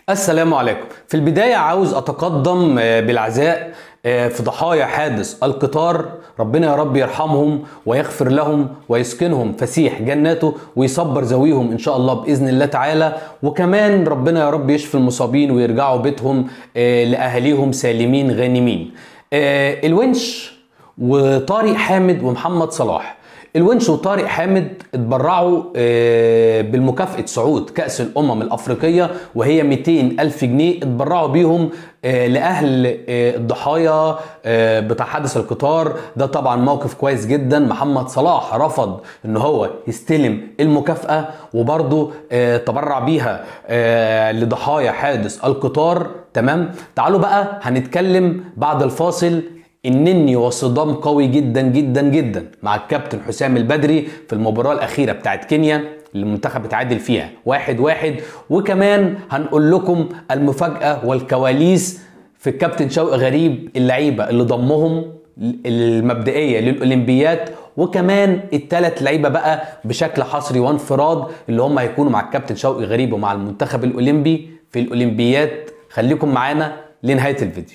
السلام عليكم في البداية عاوز أتقدم آه، بالعزاء آه، في ضحايا حادث القطار ربنا يا رب يرحمهم ويغفر لهم ويسكنهم فسيح جناته ويصبر ذويهم إن شاء الله بإذن الله تعالى وكمان ربنا يا رب يشفي المصابين ويرجعوا بيتهم آه، لأهاليهم سالمين غانمين آه، الونش وطارق حامد ومحمد صلاح الونش وطارق حامد اتبرعوا آه، بالمكافأة صعود كأس الأمم الأفريقية وهي 200 ألف جنيه اتبرعوا بيهم آه، لأهل آه، الضحايا آه، بتاع حادث القطار ده طبعا موقف كويس جدا محمد صلاح رفض ان هو يستلم المكافأة وبرضه آه، تبرع بيها آه، لضحايا حادث القطار تمام تعالوا بقى هنتكلم بعد الفاصل النني وصدام قوي جدا جدا جدا مع الكابتن حسام البدري في المباراة الأخيرة بتاعت كينيا اللي المنتخب اتعادل فيها واحد واحد وكمان هنقول لكم المفاجأة والكواليس في الكابتن شوقي غريب اللعيبة اللي ضمهم المبدئية للأولمبيات وكمان الثلاث لعيبة بقى بشكل حصري وانفراد اللي هم هيكونوا مع الكابتن شوقي غريب ومع المنتخب الأولمبي في الأولمبيات خليكم معانا لنهاية الفيديو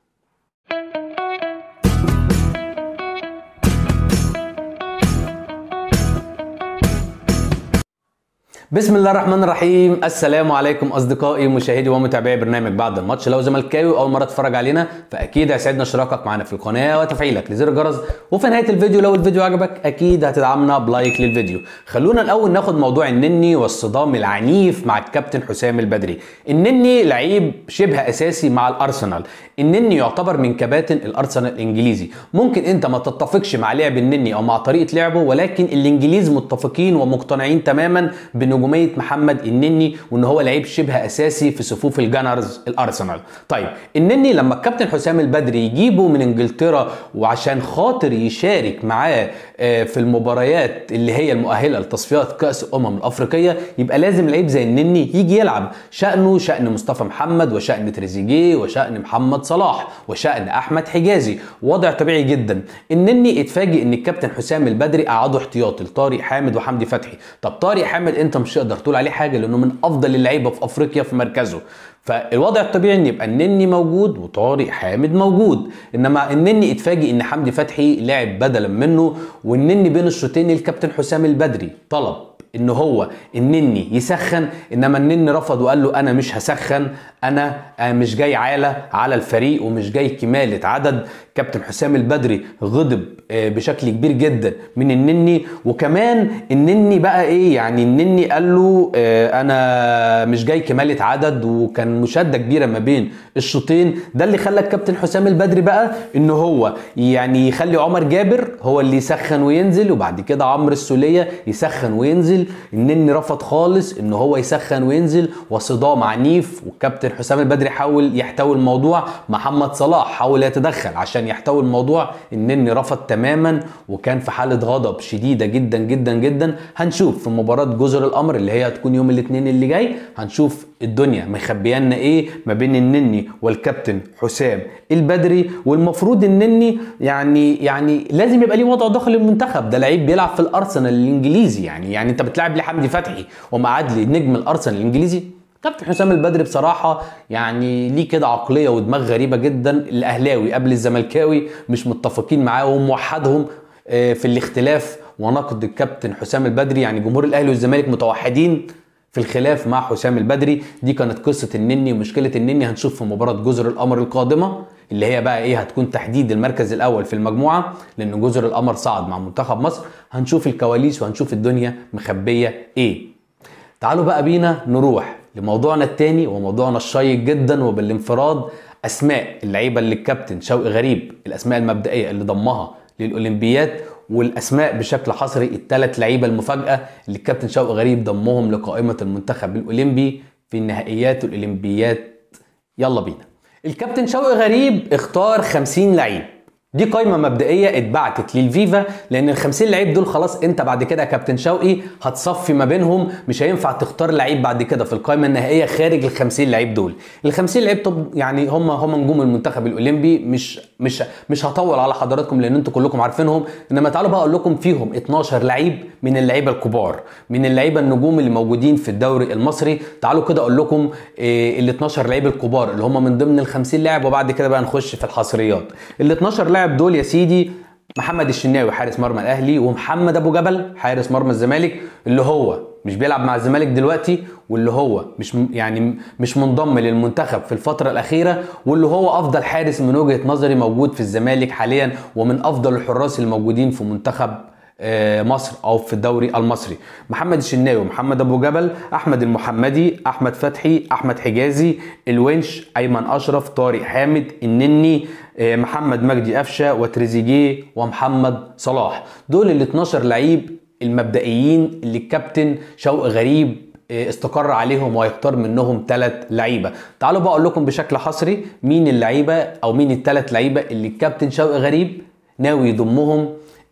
بسم الله الرحمن الرحيم السلام عليكم اصدقائي مشاهدي ومتابعي برنامج بعد الماتش لو زملكاوي اول مره تتفرج علينا فاكيد هيسعدنا اشتراكك معنا في القناه وتفعيلك لزر الجرس وفي نهايه الفيديو لو الفيديو عجبك اكيد هتدعمنا بلايك للفيديو خلونا الاول ناخد موضوع النني والصدام العنيف مع الكابتن حسام البدري النني لعيب شبه اساسي مع الارسنال النني يعتبر من كباتن الارسنال الانجليزي ممكن انت ما تتفقش مع لعب النني او مع طريقه لعبه ولكن الانجليز متفقين ومقتنعين تماما بنجوميه محمد النني وان هو لعيب شبه اساسي في صفوف الجانرز الارسنال طيب النني لما الكابتن حسام البدري يجيبه من انجلترا وعشان خاطر يشارك معاه آه، في المباريات اللي هي المؤهله لتصفيات كاس الامم الافريقيه يبقى لازم لعيب زي النني يجي يلعب شانه شان مصطفى محمد وشان تريزيجيه وشان محمد صلاح وشان احمد حجازي وضع طبيعي جدا النني اتفاجئ ان الكابتن حسام البدري قعده احتياطي لطارق حامد وحمدي فتحي طب طارق حامد انت مش تقدر تقول عليه حاجه لانه من افضل اللعيبه في افريقيا في مركزه فالوضع الطبيعي ان يبقى النني موجود وطارق حامد موجود انما النني اتفاجئ ان حمدي فتحي لعب بدلا منه والنني بين الشوطين الكابتن حسام البدري طلب ان هو النني يسخن انما النني رفض وقال له انا مش هسخن انا آه، مش جاي عاله على الفريق ومش جاي كماله عدد كابتن حسام البدري غضب آه، بشكل كبير جدا من النني وكمان النني بقى ايه يعني النني قال له آه، انا مش جاي كماله عدد وكان مشاده كبيره ما بين الشوطين ده اللي خلى الكابتن حسام البدري بقى ان هو يعني يخلي عمر جابر هو اللي يسخن وينزل وبعد كده عمرو السوليه يسخن وينزل النني رفض خالص ان هو يسخن وينزل وصدام عنيف والكابتن حسام البدري حاول يحتوي الموضوع محمد صلاح حاول يتدخل عشان يحتوي الموضوع النني رفض تماما وكان في حاله غضب شديده جدا جدا جدا هنشوف في مباراه جزر القمر اللي هي هتكون يوم الاثنين اللي جاي هنشوف الدنيا مخبيانا ايه ما بين النني والكابتن حسام البدري والمفروض النني يعني يعني لازم يبقى ليه وضع داخل المنتخب ده لعيب بيلعب في الارسنال الانجليزي يعني يعني انت بتلعب ليه حمدي فتحي ومقعد لي نجم الارسنال الانجليزي كابتن حسام البدري بصراحة يعني ليه كده عقلية ودماغ غريبة جدا الأهلاوي قبل الزملكاوي مش متفقين معاه وموحدهم آه، في الاختلاف ونقد الكابتن حسام البدري يعني جمهور الأهلي والزمالك متوحدين في الخلاف مع حسام البدري دي كانت قصة النني ومشكلة النني هنشوف في مباراة جزر القمر القادمة اللي هي بقى ايه هتكون تحديد المركز الاول في المجموعة لان جزر القمر صعد مع منتخب مصر هنشوف الكواليس وهنشوف الدنيا مخبية ايه تعالوا بقى بينا نروح لموضوعنا التاني وموضوعنا الشيق جدا وبالانفراد اسماء اللعيبه اللي الكابتن شوقي غريب الاسماء المبدئيه اللي ضمها للاولمبيات والاسماء بشكل حصري الثلاث لعيبه المفاجاه اللي الكابتن شوقي غريب ضمهم لقائمه المنتخب الاولمبي في نهائيات الاولمبيات يلا بينا الكابتن شوقي غريب اختار 50 لعيب دي قائمه مبدئيه اتبعتت للفيفا لان ال 50 لعيب دول خلاص انت بعد كده يا كابتن شوقي هتصفي ما بينهم مش هينفع تختار لعيب بعد كده في القائمه النهائيه خارج ال 50 لعيب دول ال 50 لعيب طب يعني هم هم نجوم المنتخب الاولمبي مش مش مش هطول على حضراتكم لان انتوا كلكم عارفينهم انما تعالوا بقى اقول لكم فيهم 12 لعيب من اللعيبه الكبار من اللعيبه النجوم اللي موجودين في الدوري المصري تعالوا كده اقول لكم إيه ال 12 لعيب الكبار اللي هم من ضمن ال 50 لاعب وبعد كده بقى نخش في الحصريات ال 12 لاعب دول يا سيدي محمد الشناوي حارس مرمى الاهلي ومحمد ابو جبل حارس مرمى الزمالك اللي هو مش بيلعب مع الزمالك دلوقتي واللي هو مش يعني مش منضم للمنتخب في الفترة الأخيرة واللي هو أفضل حارس من وجهة نظري موجود في الزمالك حاليا ومن أفضل الحراس الموجودين في منتخب مصر او في الدوري المصري محمد الشناوي محمد ابو جبل احمد المحمدي احمد فتحي احمد حجازي الونش ايمن اشرف طارق حامد النني محمد مجدي قفشه وتريزيجيه ومحمد صلاح دول ال 12 لعيب المبدئيين اللي الكابتن شوقي غريب استقر عليهم ويختار منهم ثلاث لعيبه تعالوا بقى اقول لكم بشكل حصري مين اللعيبه او مين الثلاث لعيبه اللي الكابتن شوقي غريب ناوي يضمهم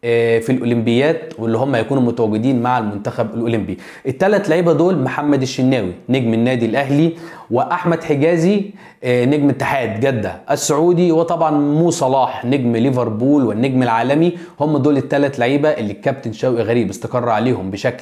في الاولمبيات واللي هم يكونوا متواجدين مع المنتخب الاولمبي الثلاث لعيبه دول محمد الشناوي نجم النادي الاهلي واحمد حجازي نجم اتحاد جده السعودي وطبعا مو صلاح نجم ليفربول والنجم العالمي هم دول الثلاث لعيبه اللي الكابتن شوقي غريب استقر عليهم بشكل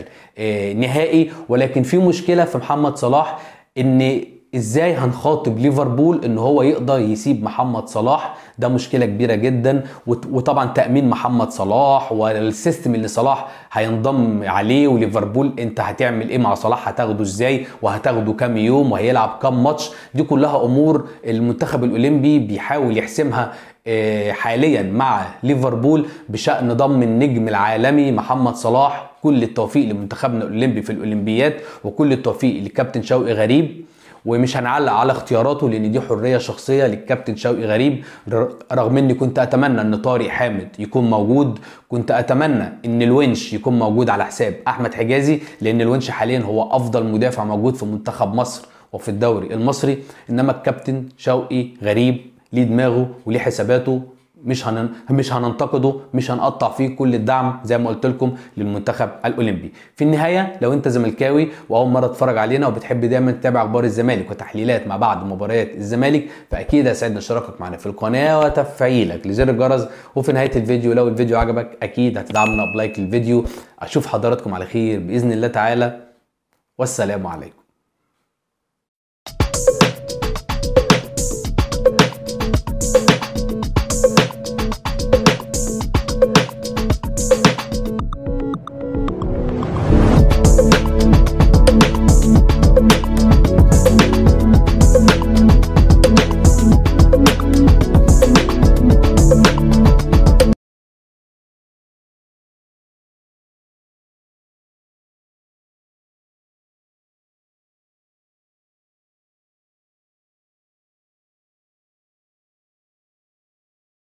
نهائي ولكن في مشكله في محمد صلاح ان ازاي هنخاطب ليفربول ان هو يقدر يسيب محمد صلاح ده مشكله كبيره جدا وطبعا تامين محمد صلاح والسيستم اللي صلاح هينضم عليه وليفربول انت هتعمل ايه مع صلاح هتاخده ازاي وهتاخده كام يوم وهيلعب كام ماتش دي كلها امور المنتخب الاولمبي بيحاول يحسمها حاليا مع ليفربول بشان ضم النجم العالمي محمد صلاح كل التوفيق لمنتخبنا الاولمبي في الاولمبيات وكل التوفيق لكابتن شوقي غريب ومش هنعلق على اختياراته لان دي حريه شخصيه للكابتن شوقي غريب رغم اني كنت اتمنى ان طارق حامد يكون موجود كنت اتمنى ان الونش يكون موجود على حساب احمد حجازي لان الونش حاليا هو افضل مدافع موجود في منتخب مصر وفي الدوري المصري انما الكابتن شوقي غريب ليه دماغه وليه حساباته مش هن... مش هننتقده مش هنقطع فيه كل الدعم زي ما قلت لكم للمنتخب الاولمبي في النهايه لو انت زملكاوي واول مره تتفرج علينا وبتحب دايما تتابع اخبار الزمالك وتحليلات ما بعد مباريات الزمالك فاكيد هيسعدنا اشتراكك معنا في القناه وتفعيلك لزر الجرس وفي نهايه الفيديو لو الفيديو عجبك اكيد هتدعمنا بلايك للفيديو اشوف حضراتكم على خير باذن الله تعالى والسلام عليكم